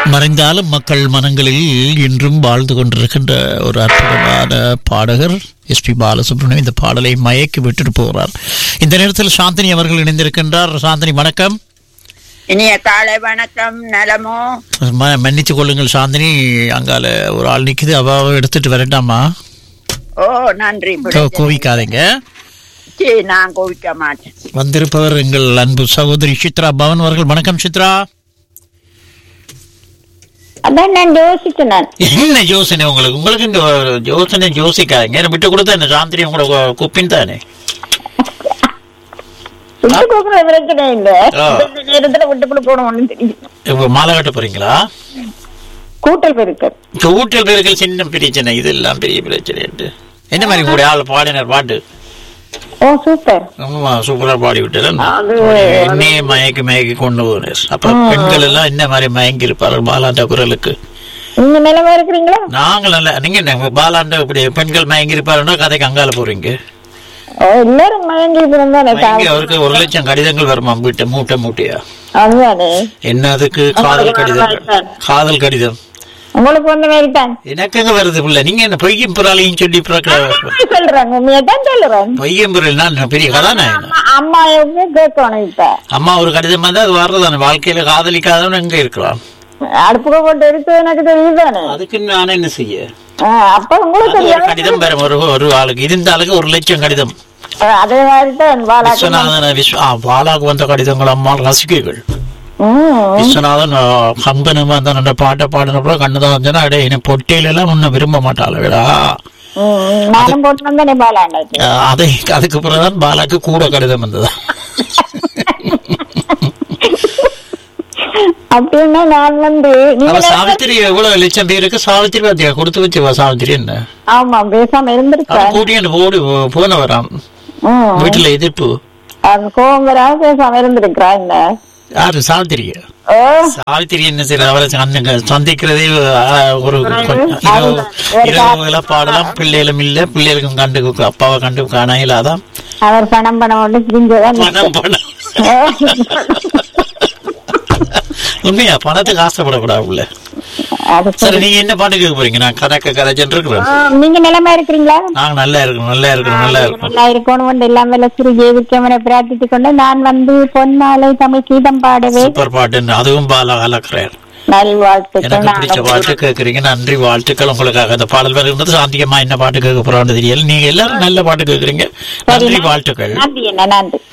மறைந்தாலும் மக்கள் மனங்களில் இன்றும் வாழ்ந்து கொண்டிருக்கின்ற ஒரு அற்புதமான பாடகர் எஸ் பி பாலசுப்ரமணியம் இந்த பாடலை மயக்கி விட்டுட்டு போகிறார் இந்த நேரத்தில் சாந்தினி அவர்கள் இணைந்திருக்கின்றார் சாந்தினி வணக்கம் இனிய காலை வணக்கம் நலமோ ம- மன்னித்துக் கொள்ளுங்கள் சாந்தினி அங்கால ஒரு ஆள் நிக்குது அவாவை எடுத்துட்டு வரட்டாமா ஓ நன்றி கோ- கோவிக்காதீங்க சீ, நான் கோவிக்க மாட்டேன் வந்திருப்பவர் எங்கள் அன்பு சகோதரி சித்ரா பவன் அவர்கள் வணக்கம் சித்ரா அதான் நான் யோசிச்சேன் நான் என்ன யோசனை உங்களுக்கு உங்களுக்கு இந்த யோசனை யோசிக்காதீங்க என்ன விட்டு கொடுத்தா என்ன சாந்தினி உங்களை குப்பின் தானே விட்டு கொடுக்குற பிரச்சனை இல்ல ஆ. இந்த நேரத்துல விட்டு கொடுக்கணும் ஒண்ணும் தெரியும் இப்ப மாலை கட்ட போறீங்களா கூட்டல் பெருக்கு வீட்டில் இருக்கிற சின்ன பிரச்சனை இதெல்லாம் பெரிய பிரச்சனை உண்டு. என்ன மாதிரி உங்களுடைய ஆள் பாடினார் பாட்டு ஓ சூப்பர் ஆமா சூப்பரா பாடி விட்டாரு அது என்னையே மயக்கி மயக்கி கொண்டு போனார் அப்ப பெண்கள் எல்லாம் என்ன மாதிரி மயங்கி இருப்பார்கள் பாலாண்ட குரலுக்கு நீங்க நிலைமை இருக்கிறீங்களா நாங்கள் நல்ல நீங்க என்ன பாலாண்ட இப்படி பெண்கள் மயங்கி இருப்பாருன்னா கதைக்கு அங்கால போறீங்க ஓ எல்லாரும் மயங்கி இருந்தானே மயங்கி அவருக்கு ஒரு லட்சம் கடிதங்கள் வருமா வீட்டை மூட்டை மூட்டையா அதுதானே என்ன அதுக்கு காதல் கடிதம் காதல் கடிதம் உங்களுக்கு வந்த மாதிரி தான் எனக்குங்க வருது பிள்ளை நீங்க என்ன பொய்யும் புறாலையும் சொல்லி பிறக்க சொல்றாங்க உண்மையா தான் சொல்றேன் பொய்யும் புறல் நான் பெரிய கதாநாயகன் அம்மா எவ்வளவு கேட்கணும் இப்ப அம்மா ஒரு கடிதம் வந்தா அது வர்றதானே வாழ்க்கையில காதலிக்காதவன் எங்க இருக்கலாம் அடுப்புக்கு போட்டு இருக்கு எனக்கு தெரியுதானே அதுக்கு நான் என்ன செய்ய ஆ, அப்ப உங்களுக்கு அது ஒரு தெரியும் கடிதம் பெறும் ஒரு ஒரு ஆளுக்கு இருந்த ஆளுக்கு ஒரு லட்சம் கடிதம் அதே மாதிரி தான் வாழாக்கு விஸ்வநாதன் விஸ்வ ஆ, பாலாக்கு வந்த கடிதங்கள் அம்மா ரசிகைகள் ம் விஸ்வநாதன் ஆ, கம்பனும் அந்த நல்ல பாட்டை பாடினப்போ கண்ணுதான் வந்தா அடே என்ன பொட்டையில எல்லாம் முன்ன விரும்ப மாட்டாளா ம், நானும் போட்டு வந்தேனே பாலாண்டாச்சு அதை அதுக்கு பிறகுதான் பாலாக்கு கூட கடிதம் வந்ததா அப்படின்னா நான் வந்து நீங்க அவ சாவித்திரி எவ்வளவு லட்சம் பேருக்கு சாவித்திரி பாத்தியா கொடுத்து வச்சுவா சாவித்திரி என்ன ஆமா பேசாம அவ இருந்திருக்கேன் கூட்டிட்டு ஓடி போன வராம் ம். வீட்டுல எதிர்ப்பு அது கோவம் வராம பேசாம இருந்திருக்கிறா என்ன யாரு சாவித்திரிய ஓ சாவித்திரி என்ன செய்யறது அவரை சந்திக்க சந்திக்கிறதே ஆ, ஒரு கொஞ்சம் இரவு இரவுல பாடலாம் பிள்ளைகளும் இல்ல பிள்ளைகளுக்கும் கண்டு அப்பாவை கண்டு காண இல்லாதான் அவர் பணம் பணம் ஒன்று பிரிஞ்சதான் பணம் பணம் உண்மையா பணத்துக்கு ஆசைப்படக்கூடாது உள்ள அது சரி நீங்க என்ன பாட்டு கேட்க போறீங்க நான் கதைக்க கதைச்சுட்டு இருக்கிறேன் ஆ, நீங்க நிலைமை இருக்கிறீங்களா நாங்க நல்லா இருக்கணும் நல்லா இருக்கணும் நல்லா இருக்கணும் நல்லா இருக்கணும் ஒன்று எல்லாம் வெள்ள சிறு ஜெயிக்கவனை பிரார்த்தித்துக் கொண்டு நான் வந்து பொன்மாலை தமிழ் கீதம் பாடவே சூப்பர் பாட்டு அதுவும் பாலா கலக்குறார் நல்வாழ்த்துக்கள் எனக்கு பிடிச்ச நானும் பாட்டு கேட்கறீங்க நன்றி வாழ்த்துக்கள் உங்களுக்காக அந்த பாடல் வருகின்றது சாந்தியம்மா என்ன பாட்டு கேட்க போறான்னு தெரியல நீங்க எல்லாரும் நல்ல பாட்டு கேட்கறீங்க நன்றி வாழ்த்துக்கள் நன்றி என்ன நன்றி